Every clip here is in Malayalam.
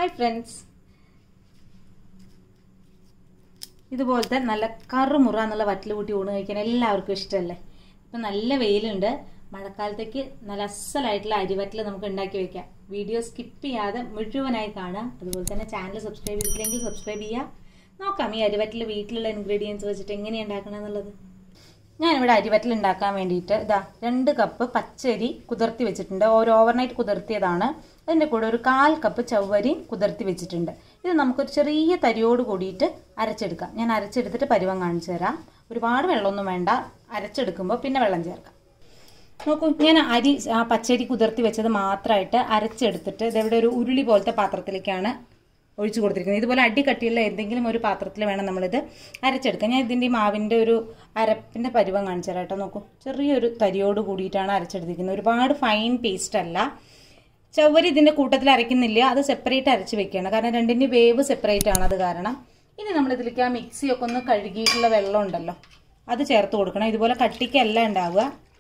ഹായ് ഫ്രണ്ട്സ് ഇതുപോലത്തെ നല്ല കറുമുറ എന്നുള്ള വറ്റൽ കൂട്ടി ഊണ് കഴിക്കാൻ എല്ലാവർക്കും ഇഷ്ടമല്ലേ ഇപ്പം നല്ല വെയിലുണ്ട് മഴക്കാലത്തേക്ക് നല്ല അസലായിട്ടുള്ള അരിവറ്റൽ നമുക്ക് ഉണ്ടാക്കി വെക്കാം വീഡിയോ സ്കിപ്പ് ചെയ്യാതെ മുഴുവനായി കാണാം അതുപോലെ തന്നെ ചാനൽ സബ്സ്ക്രൈബ് ചെയ്തിട്ടില്ലെങ്കിൽ സബ്സ്ക്രൈബ് ചെയ്യുക നോക്കാം ഈ അരിവറ്റൽ വീട്ടിലുള്ള ഇൻഗ്രീഡിയൻസ് വെച്ചിട്ട് എങ്ങനെയാണ് ഉണ്ടാക്കണം എന്നുള്ളത് ഞാനിവിടെ അരിവറ്റൽ ഉണ്ടാക്കാൻ വേണ്ടിയിട്ട് ഇതാ രണ്ട് കപ്പ് പച്ചരി കുതിർത്തി വെച്ചിട്ടുണ്ട് ഒരു ഓവർനൈറ്റ് കുതിർത്തിയതാണ് അതിൻ്റെ കൂടെ ഒരു കാൽ കപ്പ് ചവ്വരി കുതിർത്തി വെച്ചിട്ടുണ്ട് ഇത് നമുക്കൊരു ചെറിയ തരിയോട് കൂടിയിട്ട് അരച്ചെടുക്കാം ഞാൻ അരച്ചെടുത്തിട്ട് പരുവം കാണിച്ചു തരാം ഒരുപാട് വെള്ളമൊന്നും വേണ്ട അരച്ചെടുക്കുമ്പോൾ പിന്നെ വെള്ളം ചേർക്കാം നോക്കൂ ഞാൻ അരി ആ പച്ചരി കുതിർത്തി വെച്ചത് മാത്രമായിട്ട് അരച്ചെടുത്തിട്ട് ഇതെവിടെ ഒരു ഉരുളി പോലത്തെ പാത്രത്തിലേക്കാണ് ഒഴിച്ചു കൊടുത്തിരിക്കുന്നത് ഇതുപോലെ അടി കട്ടിയുള്ള എന്തെങ്കിലും ഒരു പാത്രത്തിൽ വേണം നമ്മളിത് അരച്ചെടുക്കാൻ ഞാൻ ഇതിൻ്റെ ഈ മാവിൻ്റെ ഒരു അരപ്പിൻ്റെ പരുവം കാണിച്ചു തരാം കേട്ടോ നോക്കൂ ചെറിയൊരു തരിയോട് കൂടിയിട്ടാണ് അരച്ചെടുത്തിരിക്കുന്നത് ഒരുപാട് ഫൈൻ പേസ്റ്റ് അല്ല ചവ്വരി ഇതിൻ്റെ കൂട്ടത്തിൽ അരയ്ക്കുന്നില്ല അത് സെപ്പറേറ്റ് അരച്ച് വെക്കുകയാണ് കാരണം രണ്ടിൻ്റെ വേവ് സെപ്പറേറ്റ് ആണ് അത് കാരണം ഇനി നമ്മൾ ഇതിലേക്ക് ആ മിക്സിയൊക്കെ ഒന്ന് കഴുകിയിട്ടുള്ള വെള്ളം ഉണ്ടല്ലോ അത് ചേർത്ത് കൊടുക്കണം ഇതുപോലെ കട്ടിക്കല്ല ഉണ്ടാവുക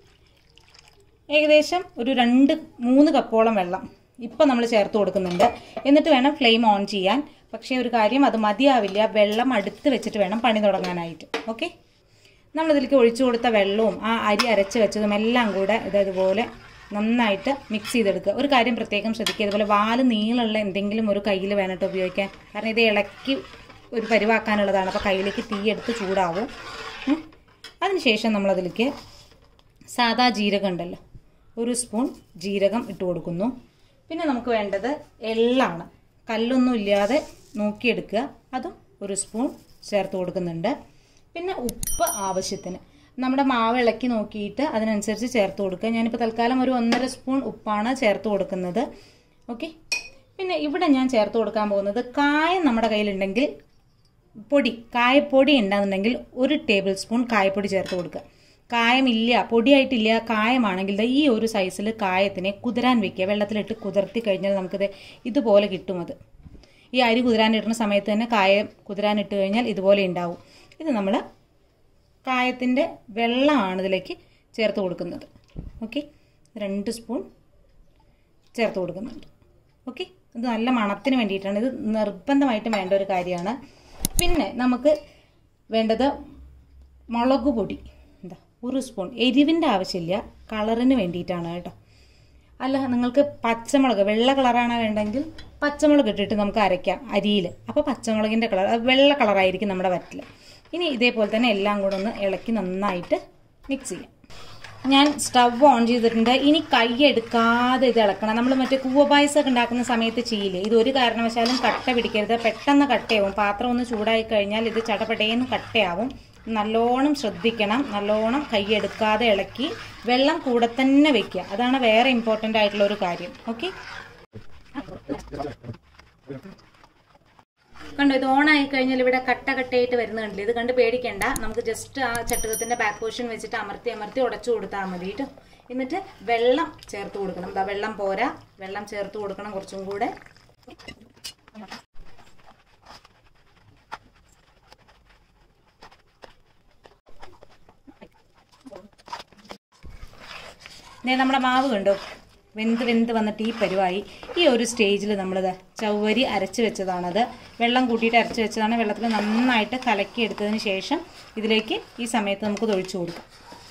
ഏകദേശം ഒരു രണ്ട് മൂന്ന് കപ്പോളം വെള്ളം ഇപ്പം നമ്മൾ ചേർത്ത് കൊടുക്കുന്നുണ്ട് എന്നിട്ട് വേണം ഫ്ലെയിം ഓൺ ചെയ്യാൻ പക്ഷേ ഒരു കാര്യം അത് മതിയാവില്ല വെള്ളം അടുത്ത് വെച്ചിട്ട് വേണം പണി തുടങ്ങാനായിട്ട് ഓക്കെ നമ്മളിതിലേക്ക് ഒഴിച്ചു കൊടുത്ത വെള്ളവും ആ അരി അരച്ച് വെച്ചതും എല്ലാം കൂടെ ഇതേതുപോലെ നന്നായിട്ട് മിക്സ് ചെയ്തെടുക്കുക ഒരു കാര്യം പ്രത്യേകം ശ്രദ്ധിക്കുക ഇതുപോലെ വാല് നീളമുള്ള എന്തെങ്കിലും ഒരു കയ്യിൽ വേണിട്ട് ഉപയോഗിക്കാൻ കാരണം ഇത് ഇളക്കി ഒരു പരിവാക്കാനുള്ളതാണ് അപ്പോൾ കയ്യിലേക്ക് തീയെടുത്ത് ചൂടാവും ഉം. അതിനുശേഷം നമ്മളതിലേക്ക് സാദാ ജീരകം ഉണ്ടല്ലോ ഒരു സ്പൂൺ ജീരകം ഇട്ട് കൊടുക്കുന്നു പിന്നെ നമുക്ക് വേണ്ടത് എള്ളാണ് കല്ലൊന്നും ഇല്ലാതെ നോക്കിയെടുക്കുക അതും ഒരു സ്പൂൺ ചേർത്ത് കൊടുക്കുന്നുണ്ട് പിന്നെ ഉപ്പ് ആവശ്യത്തിന് നമ്മുടെ മാവ് ഇളക്കി നോക്കിയിട്ട് അതിനനുസരിച്ച് ചേർത്ത് കൊടുക്കുക ഞാനിപ്പോൾ തൽക്കാലം ഒരു ഒന്നര സ്പൂൺ ഉപ്പാണ് ചേർത്ത് കൊടുക്കുന്നത് ഓക്കെ പിന്നെ ഇവിടെ ഞാൻ ചേർത്ത് കൊടുക്കാൻ പോകുന്നത് കായം നമ്മുടെ കയ്യിലുണ്ടെങ്കിൽ പൊടി കായപ്പൊടി ഉണ്ടെന്നുണ്ടെങ്കിൽ ഒരു ടേബിൾ സ്പൂൺ കായപ്പൊടി ചേർത്ത് കൊടുക്കുക കായമില്ല പൊടിയായിട്ടില്ല കായമാണെങ്കിൽ ദേ ഈ ഒരു സൈസിൽ കായത്തിനെ കുതിരാൻ വെക്കുക വെള്ളത്തിലിട്ട് കുതിർത്തി കഴിഞ്ഞാൽ നമുക്കിത് ഇതുപോലെ കിട്ടും അത് ഈ അരി കുതിരാനിടുന്ന സമയത്ത് തന്നെ കായം കുതിരാനിട്ട് കഴിഞ്ഞാൽ ഇതുപോലെ ഉണ്ടാവും ഇത് നമ്മൾ കായത്തിൻ്റെ വെള്ളമാണ് ഇതിലേക്ക് ചേർത്ത് കൊടുക്കുന്നത് ഓക്കെ രണ്ട് സ്പൂൺ ചേർത്ത് കൊടുക്കുന്നുണ്ട് ഓക്കെ ഇത് നല്ല മണത്തിന് വേണ്ടിയിട്ടാണ് ഇത് നിർബന്ധമായിട്ടും വേണ്ട ഒരു കാര്യമാണ് പിന്നെ നമുക്ക് വേണ്ടത് മുളക് പൊടി എന്താ ഒരു സ്പൂൺ എരിവിൻ്റെ ആവശ്യമില്ല കളറിന് വേണ്ടിയിട്ടാണ് കേട്ടോ അല്ല നിങ്ങൾക്ക് പച്ചമുളക് വെള്ള കളറാണ് വേണ്ടെങ്കിൽ പച്ചമുളക് ഇട്ടിട്ട് നമുക്ക് അരയ്ക്കാം അരിയിൽ അപ്പോൾ പച്ചമുളകിൻ്റെ കളർ അത് വെള്ള കളറായിരിക്കും നമ്മുടെ വറ്റിൽ ഇനി ഇതേപോലെ തന്നെ എല്ലാം കൂടെ ഒന്ന് ഇളക്കി നന്നായിട്ട് മിക്സ് ചെയ്യാം ഞാൻ സ്റ്റവ് ഓൺ ചെയ്തിട്ടുണ്ട് ഇനി കൈ എടുക്കാതെ ഇത് ഇളക്കണം നമ്മൾ മറ്റേ കൂവ പായസമൊക്കെ ഉണ്ടാക്കുന്ന സമയത്ത് ചെയ്യില്ലേ ഇത് ഒരു കാരണവശാലും കട്ട പിടിക്കരുത് പെട്ടെന്ന് കട്ടയാവും പാത്രം ഒന്ന് ചൂടായി കഴിഞ്ഞാൽ ഇത് ചടപടേന്ന് കട്ടയാവും നല്ലോണം ശ്രദ്ധിക്കണം നല്ലോണം കൈ എടുക്കാതെ ഇളക്കി വെള്ളം കൂടെ തന്നെ വെക്കുക അതാണ് വേറെ ഇമ്പോർട്ടൻ്റ് ആയിട്ടുള്ള ഒരു കാര്യം ഓക്കെ കണ്ടോ ഇത് ഓൺ ആയി കഴിഞ്ഞാൽ ഇവിടെ കട്ട കട്ടയായിട്ട് വരുന്ന കണ്ടില്ല ഇത് കണ്ട് പേടിക്കണ്ട നമുക്ക് ജസ്റ്റ് ആ ചട്ടുകത്തിന്റെ ബാക്ക് പോർഷൻ വെച്ചിട്ട് അമർത്തി അമർത്തി ഉടച്ചു കൊടുത്താൽ മതി കേട്ടോ എന്നിട്ട് വെള്ളം ചേർത്ത് കൊടുക്കണം ദാ വെള്ളം പോരാ വെള്ളം ചേർത്ത് കൊടുക്കണം കുറച്ചും കൂടെ ദേ നമ്മുടെ മാവ് കണ്ടോ വെന്ത് വെന്ത് വന്നിട്ട് ഈ പരുവായി ഈ ഒരു സ്റ്റേജിൽ നമ്മളിത് ചവ്വരി അരച്ച് വെച്ചതാണത് വെള്ളം കൂട്ടിയിട്ട് അരച്ച് വെച്ചതാണ് വെള്ളത്തിൽ നന്നായിട്ട് കലക്കി എടുത്തതിന് ശേഷം ഇതിലേക്ക് ഈ സമയത്ത് നമുക്ക് ഒഴിച്ചു കൊടുക്കാം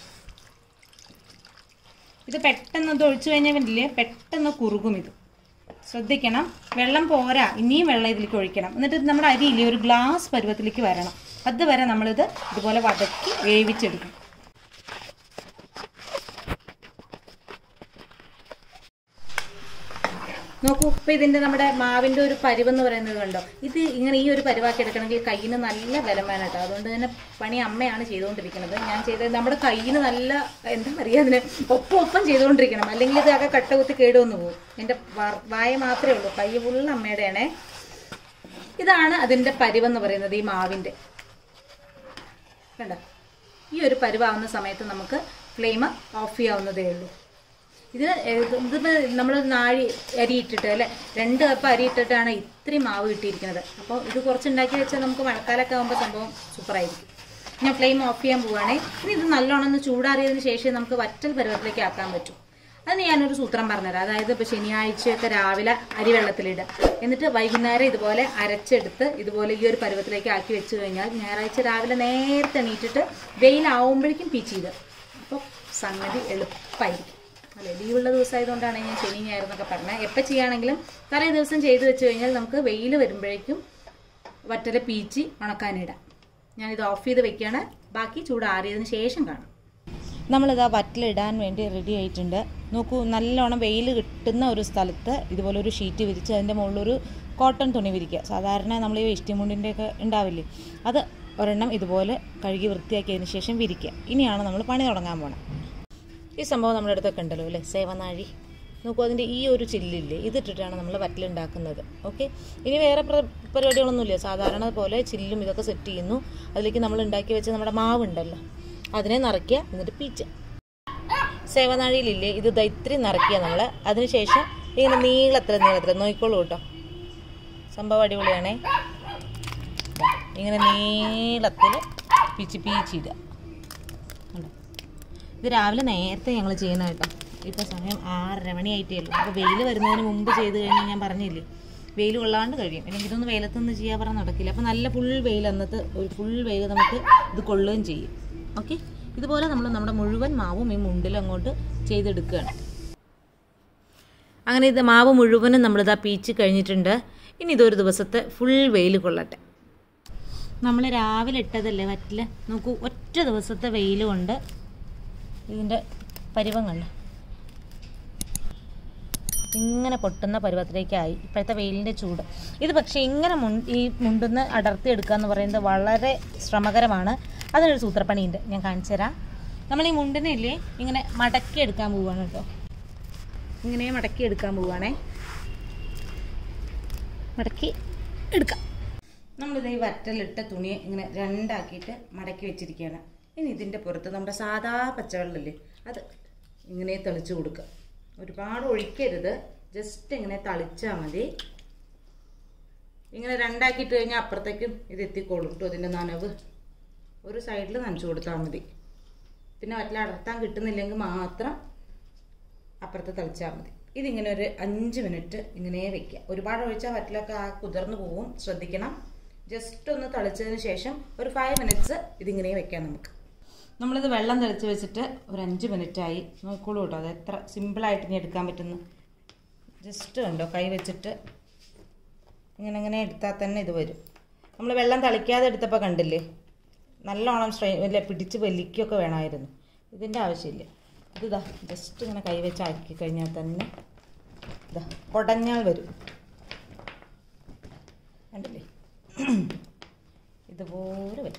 ഇത് പെട്ടെന്ന് ഇത് ഒഴിച്ചു കഴിഞ്ഞാൽ വേണ്ടില്ലേ പെട്ടെന്ന് കുറുകും ഇത് ശ്രദ്ധിക്കണം വെള്ളം പോരാ ഇനിയും വെള്ളം ഇതിലേക്ക് ഒഴിക്കണം എന്നിട്ട് ഇത് നമ്മുടെ അരിയില്ലേ ഒരു ഗ്ലാസ് പരുവത്തിലേക്ക് വരണം അതുവരെ നമ്മളിത് ഇതുപോലെ വതക്കി വേവിച്ചെടുക്കും നോക്കൂ ഇപ്പം ഇതിൻ്റെ നമ്മുടെ മാവിൻ്റെ ഒരു പരിവെന്ന് പറയുന്നത് കണ്ടോ ഇത് ഇങ്ങനെ ഈ ഒരു പരിവാക്കി എടുക്കണമെങ്കിൽ കയ്യിന് നല്ല ബലം വേണം കേട്ടോ അതുകൊണ്ട് തന്നെ പണി അമ്മയാണ് ചെയ്തുകൊണ്ടിരിക്കുന്നത് ഞാൻ ചെയ്തത് നമ്മുടെ കയ്യിന് നല്ല എന്താ പറയുക അതിന് ഒപ്പം ഒപ്പം ചെയ്തുകൊണ്ടിരിക്കണം അല്ലെങ്കിൽ ഇത് ആകെ കട്ട കുത്തി കേടുവന്ന് പോകും എൻ്റെ വ- വായ മാത്രമേ ഉള്ളൂ കൈ ഫുള്ള് അമ്മയുടെയാണേ ഇതാണ് അതിൻ്റെ പരിവെന്ന് പറയുന്നത് ഈ മാവിൻ്റെ കണ്ടോ ഈ ഒരു പരുവാവുന്ന സമയത്ത് നമുക്ക് ഫ്ലെയിം ഓഫ് ചെയ്യാവുന്നതേ ഉള്ളൂ ഇത് ഇതിപ്പോൾ നമ്മൾ നാഴി അരി ഇട്ടിട്ട് അല്ലേ രണ്ട് കപ്പ് അരി ഇട്ടിട്ടാണ് ഇത്രയും മാവ് കിട്ടിയിരിക്കുന്നത് അപ്പോൾ ഇത് കുറച്ച് ഉണ്ടാക്കി വെച്ചാൽ നമുക്ക് മഴക്കാലമൊക്കെ ആകുമ്പോൾ സംഭവം സൂപ്പറായിരിക്കും ഞാൻ ഫ്ലെയിം ഓഫ് ചെയ്യാൻ പോവുകയാണെ ഇനി ഇത് നല്ലോണം ഒന്ന് ചൂടാറിയതിന് ശേഷം നമുക്ക് വറ്റൽ പരുവത്തിലേക്ക് ആക്കാൻ പറ്റും അതിന് ഞാനൊരു സൂത്രം പറഞ്ഞുതരാം അതായത് ഇപ്പോൾ ശനിയാഴ്ചയൊക്കെ രാവിലെ അരി വെള്ളത്തിലിടുക എന്നിട്ട് വൈകുന്നേരം ഇതുപോലെ അരച്ചെടുത്ത് ഇതുപോലെ ഈ ഒരു പരുവത്തിലേക്ക് ആക്കി വെച്ച് കഴിഞ്ഞാൽ ഞായറാഴ്ച രാവിലെ നേരത്തെ എണീറ്റിട്ട് വെയിലാവുമ്പോഴേക്കും പീച്ച് ചെയ്ത് അപ്പോൾ സംഗതി എളുപ്പമായിരിക്കും അല്ലെ ലീവുള്ള ദിവസമായതുകൊണ്ടാണ് ഞാൻ ശനി ഞായറെന്നൊക്കെ പറഞ്ഞത് എപ്പോൾ ചെയ്യുകയാണെങ്കിലും തലേ ദിവസം ചെയ്ത് വെച്ച് കഴിഞ്ഞാൽ നമുക്ക് വെയിൽ വരുമ്പോഴേക്കും വറ്റല പീച്ചി ഉണക്കാനിടാം ഞാനിത് ഓഫ് ചെയ്ത് വെക്കുകയാണ് ബാക്കി ചൂടാറിയതിന് ശേഷം കാണാം നമ്മളിതാ വറ്റലിടാൻ വേണ്ടി റെഡി ആയിട്ടുണ്ട് നോക്കൂ നല്ലോണം വെയിൽ കിട്ടുന്ന ഒരു സ്ഥലത്ത് ഇതുപോലെ ഒരു ഷീറ്റ് വിരിച്ച് അതിൻ്റെ മുകളിലൊരു കോട്ടൺ തുണി വിരിക്കുക സാധാരണ നമ്മൾ ഈ ഇഷ്ടിമുണ്ടിൻ്റെ ഒക്കെ ഉണ്ടാവില്ലേ അത് ഒരെണ്ണം ഇതുപോലെ കഴുകി വൃത്തിയാക്കിയതിന് ശേഷം വിരിക്കുക ഇനിയാണ് നമ്മൾ പണി തുടങ്ങാൻ പോണത് ഈ സംഭവം നമ്മുടെ അടുത്തൊക്കെ ഉണ്ടല്ലോ അല്ലേ സേവനാഴി നോക്കൂ അതിൻ്റെ ഈ ഒരു ചില്ലില്ലേ ഇതിട്ടിട്ടാണ് നമ്മൾ വറ്റലുണ്ടാക്കുന്നത് ഓക്കെ ഇനി വേറെ പ്ര- പരിപാടികളൊന്നുമില്ല സാധാരണ പോലെ ചില്ലും ഇതൊക്കെ സെറ്റ് ചെയ്യുന്നു അതിലേക്ക് നമ്മൾ ഉണ്ടാക്കി വെച്ച നമ്മുടെ മാവുണ്ടല്ലോ അതിനെ നിറയ്ക്കുക എന്നിട്ട് പീച്ച സേവനാഴിയിലില്ലേ ഇത് ദാ ഇത്രയും നിറയ്ക്കുക നമ്മൾ അതിനുശേഷം ഇങ്ങനെ നീളത്തിൽ നീളത്തിൽ നോക്കിക്കോളൂ കേട്ടോ സംഭവം അടിപൊളിയാണേ ദാ, ഇങ്ങനെ നീളത്തിൽ പീച്ച് പീച്ചിടുക കണ്ടോ ഇത് രാവിലെ നേരത്തെ ഞങ്ങൾ ചെയ്യണ കേട്ടോ ഇപ്പോൾ സമയം ആറര മണിയായിട്ടേ ഉള്ളൂ അപ്പോൾ വെയിൽ വരുന്നതിന് മുമ്പ് ചെയ്ത് കഴിഞ്ഞാൽ ഞാൻ പറഞ്ഞില്ലേ വെയിൽ കൊള്ളാണ്ട് കഴിയും അല്ലെങ്കിൽ ഇതൊന്നും വെയിലത്തൊന്നും ചെയ്യാൻ പറഞ്ഞാൽ നടക്കില്ല അപ്പോൾ നല്ല ഫുൾ വെയിൽ അന്നത്തെ ഒരു ഫുൾ വെയിൽ നമുക്ക് ഇത് കൊള്ളുകയും ചെയ്യും ഓക്കെ ഇതുപോലെ നമ്മൾ നമ്മുടെ മുഴുവൻ മാവും ഈ മുണ്ടിലും അങ്ങോട്ട് ചെയ്തെടുക്കുകയാണ് അങ്ങനെ ഇത് മാവ് മുഴുവനും നമ്മളിതാ പീച്ച് കഴിഞ്ഞിട്ടുണ്ട് ഇനി ഇതൊരു ദിവസത്തെ ഫുൾ വെയിൽ കൊള്ളട്ടെ നമ്മൾ രാവിലെ ഇട്ടതല്ലേ വറ്റിൽ നോക്കൂ ഒറ്റ ദിവസത്തെ വെയിൽ കൊണ്ട് ഇതിൻ്റെ പരുവം കണ്ടോ ഇങ്ങനെ പൊട്ടുന്ന പരുവത്തിലേക്കായി ഇപ്പോഴത്തെ വെയിലിൻ്റെ ചൂട് ഇത് പക്ഷേ ഇങ്ങനെ മുൻ ഈ മുണ്ടെന്ന് അടർത്തി എടുക്കുക എന്ന് പറയുന്നത് വളരെ ശ്രമകരമാണ് അതിനൊരു സൂത്രപ്പണിയുണ്ട് ഞാൻ കാണിച്ചു തരാം നമ്മൾ ഈ മുണ്ടിനെ ഇല്ലേ ഇങ്ങനെ മടക്കി എടുക്കാൻ പോവുകയാണ് കേട്ടോ ഇങ്ങനെ മടക്കി എടുക്കാൻ പോവുകയാണേ മടക്കി എടുക്കാം നമ്മളിത് ഈ വറ്റലിട്ട തുണി ഇങ്ങനെ രണ്ടാക്കിയിട്ട് മടക്കി വെച്ചിരിക്കുകയാണ് ഇനി ഇതിൻ്റെ പുറത്ത് നമ്മുടെ സാധാ പച്ചവെള്ളമില്ലേ അത് ഇങ്ങനെ തെളിച്ച് കൊടുക്കുക ഒരുപാട് ഒഴിക്കരുത് ജസ്റ്റ് ഇങ്ങനെ തളിച്ചാൽ മതി ഇങ്ങനെ രണ്ടാക്കിയിട്ട് കഴിഞ്ഞാൽ അപ്പുറത്തേക്കും ഇത് എത്തിക്കോളും കേട്ടോ ഇതിൻ്റെ നനവ് ഒരു സൈഡിൽ നനച്ചു കൊടുത്താൽ മതി പിന്നെ വറ്റല അടർത്താൻ കിട്ടുന്നില്ലെങ്കിൽ മാത്രം അപ്പുറത്ത് തളിച്ചാൽ മതി ഇതിങ്ങനെ ഒരു അഞ്ച് മിനിറ്റ് ഇങ്ങനെ വെക്കുക ഒരുപാട് ഒഴിച്ചാൽ വറ്റലൊക്കെ ആ കുതിർന്നു പോവും ശ്രദ്ധിക്കണം ജസ്റ്റ് ഒന്ന് തളിച്ചതിന് ശേഷം ഒരു ഫൈവ് മിനിറ്റ്സ് ഇതിങ്ങനെ വെക്കാം നമുക്ക് നമ്മളിത് വെള്ളം തെളിച്ച് വെച്ചിട്ട് ഒരു അഞ്ച് മിനിറ്റായി നോക്കോളൂ കേട്ടോ അത് എത്ര സിമ്പിളായിട്ട് ഇനി എടുക്കാൻ പറ്റുന്നു ജസ്റ്റ് കണ്ടോ കൈ വെച്ചിട്ട് ഇങ്ങനെ ഇങ്ങനെ എടുത്താൽ തന്നെ ഇത് വരും നമ്മൾ വെള്ളം തളിക്കാതെ എടുത്തപ്പോൾ കണ്ടില്ലേ നല്ലോണം സ്ട്രെയിൻ ഇല്ല പിടിച്ച് വലിക്കുകയൊക്കെ വേണമായിരുന്നു ഇതിൻ്റെ ആവശ്യമില്ല ഇതാ ജസ്റ്റ് ഇങ്ങനെ കൈ വെച്ച് ആക്കി കഴിഞ്ഞാൽ തന്നെ ഇതാ കുടഞ്ഞാൽ വരും കണ്ടില്ലേ ഇതുപോലെ വരും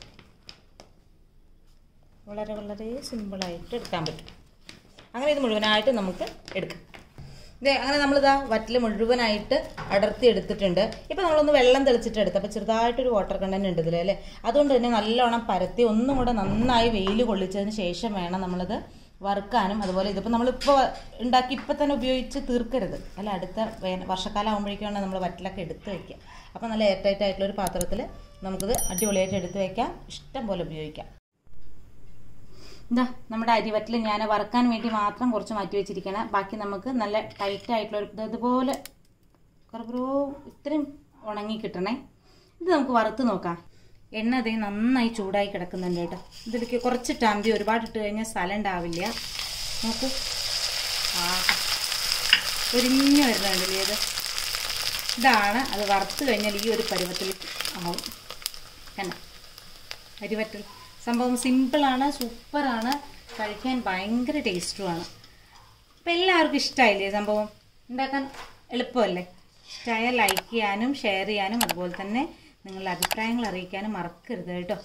വളരെ വളരെ സിമ്പിളായിട്ട് എടുക്കാൻ പറ്റും അങ്ങനെ ഇത് മുഴുവനായിട്ട് നമുക്ക് എടുക്കാം ഇതേ അങ്ങനെ നമ്മളിതാ വറ്റിൽ മുഴുവനായിട്ട് അടർത്തി എടുത്തിട്ടുണ്ട് ഇപ്പം നമ്മളൊന്ന് വെള്ളം തെളിച്ചിട്ട് എടുത്ത് അപ്പോൾ ചെറുതായിട്ടൊരു വാട്ടർ കണ്ടന്റ് ഉണ്ട് ഇതിൽ അല്ലേ അതുകൊണ്ട് തന്നെ നല്ലോണം പരത്തി ഒന്നും കൂടെ നന്നായി വെയിൽ കൊള്ളിച്ചതിന് ശേഷം വേണം നമ്മളിത് വറുക്കാനും അതുപോലെ ഇതിപ്പോൾ നമ്മളിപ്പോൾ ഉണ്ടാക്കി ഇപ്പം തന്നെ ഉപയോഗിച്ച് തീർക്കരുത് അല്ല അടുത്ത വേന വർഷക്കാലം ആകുമ്പോഴേക്കാണ് നമ്മൾ വറ്റിലൊക്കെ എടുത്ത് വയ്ക്കുക അപ്പോൾ നല്ല എയർ ടൈറ്റ് ആയിട്ടുള്ള ഒരു പാത്രത്തിൽ നമുക്കിത് അടിപൊളിയായിട്ട് എടുത്ത് വയ്ക്കാം ഇഷ്ടം പോലെ ഉപയോഗിക്കാം ഇതാ നമ്മുടെ അരിവറ്റിൽ ഞാൻ വറുക്കാൻ വേണ്ടി മാത്രം കുറച്ച് മാറ്റി വെച്ചിരിക്കണം ബാക്കി നമുക്ക് നല്ല ടൈറ്റ് ആയിട്ടുള്ള ഒരു ഇത് ഇതുപോലെ കുറേ ഇത്രയും ഉണങ്ങി കിട്ടണേ ഇത് നമുക്ക് വറുത്ത് നോക്കാം എണ്ണ അതേ നന്നായി ചൂടായി കിടക്കുന്നുണ്ട് കേട്ടോ ഇതിലേക്ക് കുറച്ച് മതി ഒരുപാട് ഇട്ട് കഴിഞ്ഞാൽ സ്ഥലം ഉണ്ടാവില്ല നോക്കൂ ആ ഒരിഞ്ഞു വരുന്നുണ്ടല്ലേ ഇത് ഇതാണ് അത് വറുത്ത് കഴിഞ്ഞാൽ ഈ ഒരു പരുവത്തിൽ ആവും കണ്ട അരിവറ്റൽ സംഭവം സിമ്പിളാണ് സൂപ്പറാണ് കഴിക്കാൻ ഭയങ്കര ടേസ്റ്റുമാണ് അപ്പം എല്ലാവർക്കും ഇഷ്ടമായില്ലേ സംഭവം ഉണ്ടാക്കാൻ എളുപ്പമല്ലേ ഇഷ്ടമായ ലൈക്ക് ചെയ്യാനും ഷെയർ ചെയ്യാനും അതുപോലെ തന്നെ നിങ്ങളുടെ അഭിപ്രായങ്ങൾ അറിയിക്കാനും മറക്കരുത് കേട്ടോ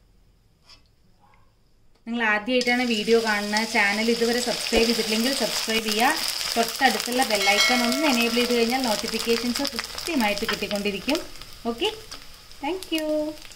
നിങ്ങൾ ആദ്യമായിട്ടാണ് വീഡിയോ കാണുന്നത് ചാനൽ ഇതുവരെ സബ്സ്ക്രൈബ് ചെയ്തിട്ടില്ലെങ്കിൽ സബ്സ്ക്രൈബ് ചെയ്യുക തൊട്ടടുത്തുള്ള ബെല്ലൈക്കൺ ഒന്ന് എനേബിൾ ചെയ്ത് കഴിഞ്ഞാൽ നോട്ടിഫിക്കേഷൻസ് കൃത്യമായിട്ട് കിട്ടിക്കൊണ്ടിരിക്കും ഓക്കെ താങ്ക്